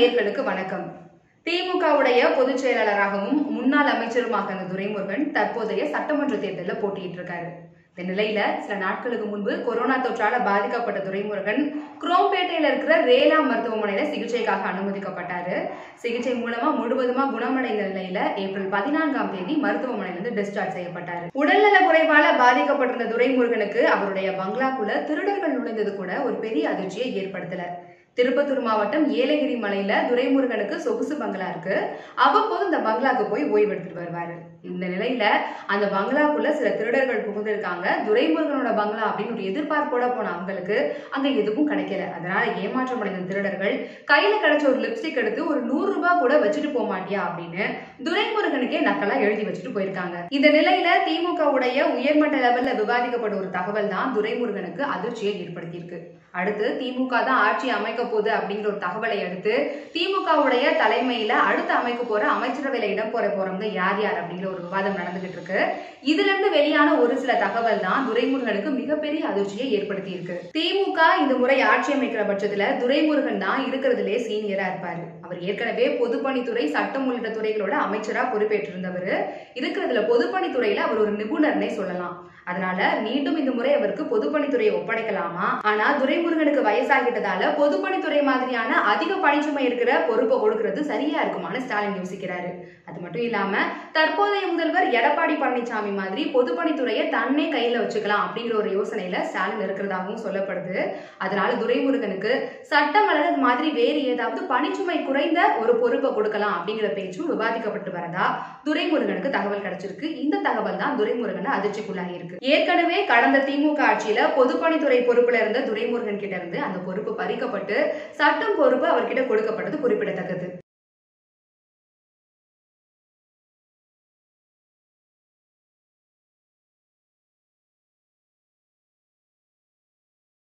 நேயர்களுக்கு வணக்கம் திமுகவுடைய பொதுச் செயலாளராகவும் முன்னாள் அமைச்சருமாக இருந்த துரைமுருகன் தற்போதைய சட்டமன்ற தேர்தலில் போட்டியிட்டு இருக்காரு இந்த நிலையில சில நாட்களுக்கு முன்பு கொரோனா தொற்றால பாதிக்கப்பட்ட துரைமுருகன் குரோம்பேட்டையில இருக்கிற ரேலா மருத்துவமனையில சிகிச்சைக்காக அனுமதிக்கப்பட்டாரு சிகிச்சை மூலமா முழுவதுமா குணமடைந்த நிலையில ஏப்ரல் பதினான்காம் தேதி மருத்துவமனையிலிருந்து டிஸ்சார்ஜ் செய்யப்பட்டாரு உடல்நல குறைவால பாதிக்கப்பட்டிருந்த துரைமுருகனுக்கு அவருடைய பங்களாக்குள்ள திருடர்கள் நுழைந்தது கூட ஒரு பெரிய அதிர்ச்சியை ஏற்படுத்தல திருப்பத்தூர் மாவட்டம் ஏலகிரி மலையில துரைமுருகனுக்கு சொகுசு பங்களா இருக்கு அவ்வப்போது இந்த பங்களாக்கு போய் ஓய்வு எடுத்துட்டு வருவாரு இந்த நிலையில அந்த பங்களாக்குள்ள சில திருடர்கள் புகுந்திருக்காங்க துரைமுருகனோட பங்களா அப்படின்னு ஒரு எதிர்பார்ப்போட போன அவங்களுக்கு அங்க எதுவும் கிடைக்கல அதனால ஏமாற்றம் அடைந்த திருடர்கள் கையில கிடைச்ச ஒரு லிப்ஸ்டிக் எடுத்து ஒரு நூறு ரூபாய் கூட வச்சுட்டு போக மாட்டியா அப்படின்னு துரைமுருகனுக்கே நக்கலா எழுதி வச்சுட்டு போயிருக்காங்க இந்த நிலையில திமுகவுடைய உயர்மட்ட லெவல்ல விவாதிக்கப்பட்ட ஒரு தகவல் தான் துரைமுருகனுக்கு அதிர்ச்சியை ஏற்படுத்தியிருக்கு அடுத்து திமுக தான் ஆட்சி அமைக்க போகுது அப்படிங்கிற ஒரு தகவலை அடுத்து திமுகவுடைய தலைமையில அடுத்து அமைக்க போற அமைச்சரவையில இடம் போற போறவங்க யார் யார் அப்படிங்கிற ஒரு விவாதம் நடந்துகிட்டு இருக்கு இதுல இருந்து வெளியான ஒரு சில தகவல் தான் துரைமுருகனுக்கு மிகப்பெரிய அதிர்ச்சியை ஏற்படுத்தி இருக்கு திமுக இந்த முறை ஆட்சி அமைக்கிற பட்சத்துல துரைமுருகன் தான் இருக்கிறதுலே சீனியரா இருப்பாரு அவர் ஏற்கனவே பொதுப்பணித்துறை சட்டம் உள்ளிட்ட துறைகளோட அமைச்சரா பொறுப்பேற்றிருந்தவர் இருக்கிறதுல பொதுப்பணித்துறையில அவர் ஒரு நிபுணர்னே சொல்லலாம் அதனால மீண்டும் இந்த முறை அவருக்கு பொதுப்பணித்துறையை ஒப்படைக்கலாமா ஆனா துரைமுருகனுக்கு வயசாகிட்டதால பொதுப்பணித்துறை மாதிரியான அதிக பணிச்சுமை இருக்கிற பொறுப்பை கொடுக்கிறது சரியா இருக்குமான்னு ஸ்டாலின் யோசிக்கிறாரு அது மட்டும் இல்லாம தற்போதைய முதல்வர் எடப்பாடி பழனிசாமி மாதிரி பொதுப்பணித்துறையை தன்னே கையில வச்சுக்கலாம் அப்படிங்கிற ஒரு யோசனையில ஸ்டாலின் இருக்கிறதாகவும் சொல்லப்படுது அதனால துரைமுருகனுக்கு சட்டம் அல்லது மாதிரி வேறு ஏதாவது பணிச்சுமை குறைந்த ஒரு பொறுப்பை கொடுக்கலாம் அப்படிங்கிற பேச்சும் விவாதிக்கப்பட்டு வரதா துரைமுருகனுக்கு தகவல் கிடைச்சிருக்கு இந்த தகவல் தான் துரைமுருகனை அதிர்ச்சிக்குள்ளாகி இருக்கு ஏற்கனவே கடந்த திமுக ஆட்சியில பொதுப்பணித்துறை பொறுப்புல இருந்த துரைமுருகன் கிட்ட இருந்து அந்த பொறுப்பு பறிக்கப்பட்டு சட்டம் பொறுப்பு அவர்கிட்ட கொடுக்கப்பட்டது குறிப்பிடத்தக்கது